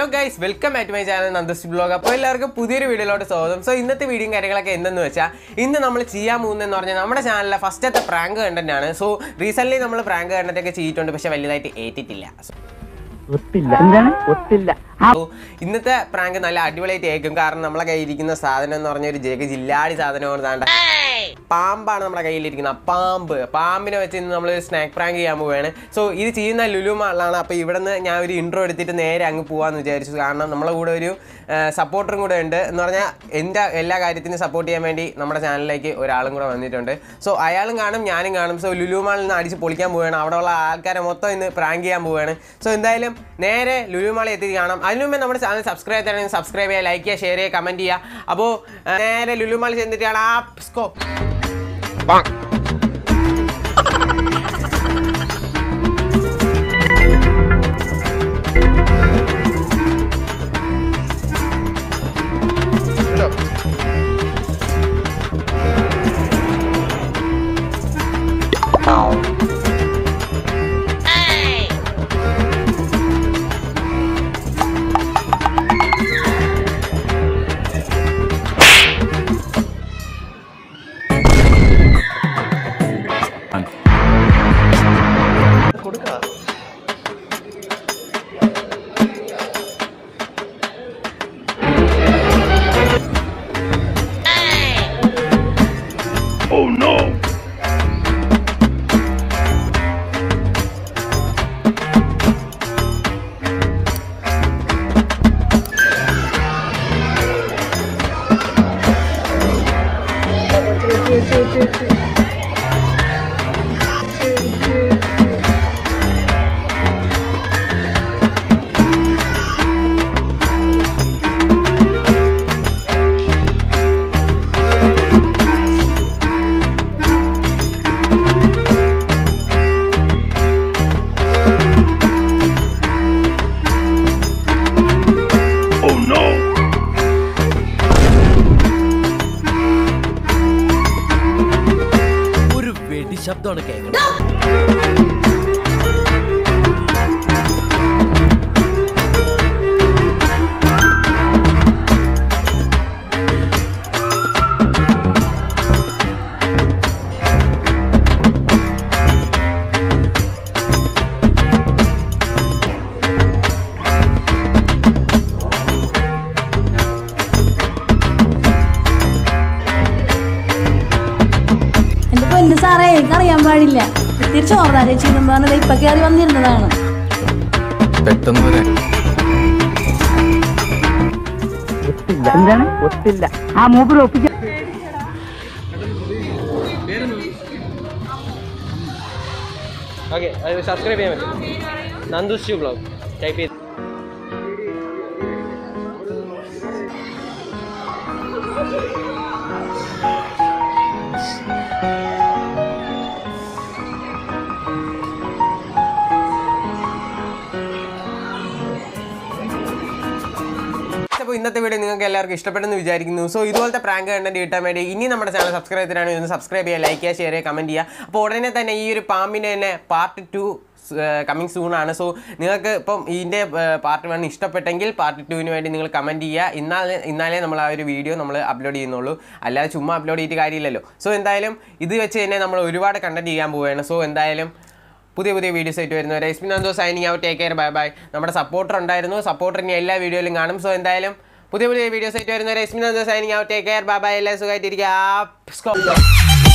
guys welcome back my channel Nanda's blog അപ്പോൾ എല്ലാവർക്കും പുതിയൊരു വീഡിയോയിലോട്ട് സ്വാഗതം സോ ഇന്നത്തെ വീഡിയോയും കാര്യങ്ങളൊക്കെ എന്തെന്ന് വെച്ചാൽ ഇന്ന് നമ്മൾ ചെയ്യാൻ പോകുന്നതെന്ന് പറഞ്ഞാൽ നമ്മുടെ ചാനലിലെ ഫസ്റ്റത്തെ പ്രാങ്ക് കണ്ടന്റ് ആണ് സോ റീസെന്റ് നമ്മൾ പ്രാങ്ക് കണ്ടന്റ് ഒക്കെ ചെയ്തിട്ടുണ്ട് പക്ഷെ വലുതായിട്ട് ഏറ്റിട്ടില്ല ഒത്തില്ല എന്താണ് ഒത്തില്ല സോ ഇന്നത്തെ പ്രാങ്ക് നല്ല അടിപൊളിയായിട്ട് ഏക്കും കാരണം നമ്മളെ കയ്യിൽ ഇരിക്കുന്ന സാധനം എന്ന് പറഞ്ഞ ഒരു ജഗ ജില്ലാടി സാധനമാണ് താണ്ട പാമ്പാണ് നമ്മുടെ കയ്യിലിരിക്കുന്നത് പാമ്പ് പാമ്പിനെ വെച്ച് ഇന്ന് നമ്മൾ സ്നാക്ക് പ്രാങ്ക് ചെയ്യാൻ പോവുകയാണ് സോ ഇത് ചെയ്യുന്ന ലുലു മാളിലാണ് അപ്പോൾ ഇവിടെ നിന്ന് ഞാൻ ഒരു ഇൻട്രോ എടുത്തിട്ട് നേരെ അങ്ങ് പോകാമെന്ന് വിചാരിച്ചു കാരണം നമ്മളെ കൂടെ ഒരു സപ്പോർട്ടറും കൂടെ ഉണ്ട് എന്ന് പറഞ്ഞാൽ എൻ്റെ എല്ലാ കാര്യത്തിനും സപ്പോർട്ട് ചെയ്യാൻ വേണ്ടി നമ്മുടെ ചാനലിലേക്ക് ഒരാളും കൂടെ വന്നിട്ടുണ്ട് സോ അയാളും കാണും ഞാനും കാണും സോ ലുലു മാളിൽ നിന്ന് അടിച്ച് പൊളിക്കാൻ പോവുകയാണ് അവിടെയുള്ള ആൾക്കാരെ മൊത്തം ഇന്ന് പ്രാങ്ക് ചെയ്യാൻ പോവുകയാണ് സോ എന്തായാലും നേരെ ലുലു മാളിൽ എത്തി കാണാം അതിനു മുമ്പേ നമ്മുടെ ചാനൽ സബ്സ്ക്രൈബ് ചെയ്യണമെങ്കിൽ സബ്സ്ക്രൈബ് ചെയ്യുക ലൈക്ക് ചെയ്യുക ഷെയർ ചെയ്യുക കമൻറ്റ് ചെയ്യുക അപ്പോൾ നേരെ ലുലു മാളിൽ ചെന്നിട്ട് കാണാം ആ സ്കോ ഒരു വെടി ശബ്ദമാണ് കേൾക്കുന്നത് എന്റെ പൊന്ന് സാറേ എനിക്കറിയാൻ പാടില്ല തിരിച്ച് ഓർദാ ചേച്ചി എന്ന് പറഞ്ഞത് ഇപ്പൊ കയറി വന്നിരുന്നതാണ് ഒത്തില്ല എന്താണ് ഒത്തില്ല ആ മൂപ്പർ ഒപ്പിച്ച ഓക്കെ സബ്സ്ക്രൈബ് ചെയ്യാൻ പറ്റും നന്ദുഷ്യു ബ്ലോഗ് ടൈപ്പ് ചെയ്ത് അപ്പോൾ ഇന്നത്തെ വീഡിയോ നിങ്ങൾക്ക് എല്ലാവർക്കും ഇഷ്ടപ്പെട്ടെന്ന് വിചാരിക്കുന്നു സോ ഇതുപോലത്തെ പ്രാങ്ക് കണ്ടന്റ് കിട്ടാൻ വേണ്ടി ഇനി നമ്മുടെ ചാനൽ സബ്സ്ക്രൈബ് ചെയ്തിട്ടാണെങ്കിൽ ഒന്ന് സബ്സ്ക്രൈബ് ചെയ്യുക ലൈക്ക് ചെയ്യുക ഷെയർ ചെയ്യുക കമൻറ്റ് ചെയ്യുക അപ്പോൾ ഉടനെ തന്നെ ഈ ഒരു പാമ്പിൻ്റെ തന്നെ പാർട്ട് ടു കമ്മിങ് സൂൺ ആണ് സോ നിങ്ങൾക്ക് ഇപ്പം ഇതിൻ്റെ പാർട്ട് വൺ ഇഷ്ടപ്പെട്ടെങ്കിൽ പാർട്ട് ടുവിന് വേണ്ടി നിങ്ങൾ കമൻറ്റ് ചെയ്യുക ഇന്നാലേ ഇന്നാലേ നമ്മൾ ആ ഒരു വീഡിയോ നമ്മൾ അപ്ലോഡ് ചെയ്യുന്നുള്ളൂ അല്ലാതെ ചുമ്മാ അപ്ലോഡ് ചെയ്തിട്ട് കാര്യമില്ലല്ലോ സോ എന്തായാലും ഇത് വെച്ച് തന്നെ നമ്മൾ ഒരുപാട് കണ്ടന്റ് ചെയ്യാൻ പോവുകയാണ് സോ എന്തായാലും പുതിയ പുതിയ വീഡിയോസ് ആയിട്ട് വരുന്നവരെ Esmin Nando signing out take care bye bye നമ്മുടെ സപ്പോർട്ടർ ഉണ്ടായിരുന്നു സപ്പോർട്ടർ ഇനി എല്ലാ വീഡിയോയിലും കാണും സോ എന്തായാലും പുതിയ പുതിയ വീഡിയോസ് ആയിട്ട് വരുന്നവരെ Esmin Nando signing out take care bye bye എല്ലാ സുഖമായിട്ടിരിക്കുക